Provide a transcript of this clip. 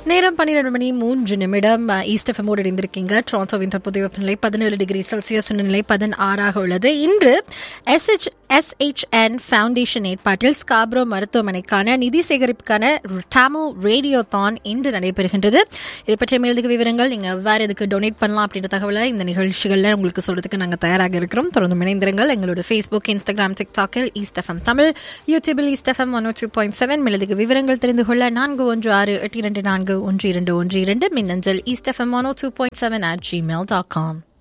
நேரம் பன்னிரண்டு மணி மூன்று நிமிடம் ஈஸ்ட் எஃப்எம்மோடு இணைந்திருக்கீங்க டொரண்டோவின் தற்போதைய வெப்பநிலை பதினேழு டிகிரி செல்சியஸ் நிலை பதினாறாக உள்ளது இன்று எஸ்ஹெச் எஸ்ஹெச்என் ஃபவுண்டேஷன் ஏற்பாட்டில் ஸ்காப்ரோ மருத்துவமனைக்கான நிதி சேகரிப்புக்கான டாமோ ரேடியோ தான் இன்று நடைபெறுகின்றது இதை பற்றிய மேலதிக விவரங்கள் நீங்க எவ்வாறு இதுக்கு டொனேட் பண்ணலாம் அப்படின்ற தகவலை இந்த நிகழ்ச்சிகளில் உங்களுக்கு சொல்றதுக்கு நாங்கள் தயாராக இருக்கிறோம் தொடர்ந்து இணைந்திருங்கள் எங்களோட ஃபேஸ்புக் இன்ஸ்டாகிராம் டிக்டாக்கில் ஈஸ்ட் எஃப்எம் தமிழ் யூடியூபில் East FM one two point seven மேலதிக விவரங்கள் தெரிந்து கொள்ள நான்கு ஒன்று ஆறு எட்டு இரண்டு நான்கு ஒன்று இரண்டு ஒன்று இரண்டு மின்னஞ்சல் East FM one two point seven at Gmail dot com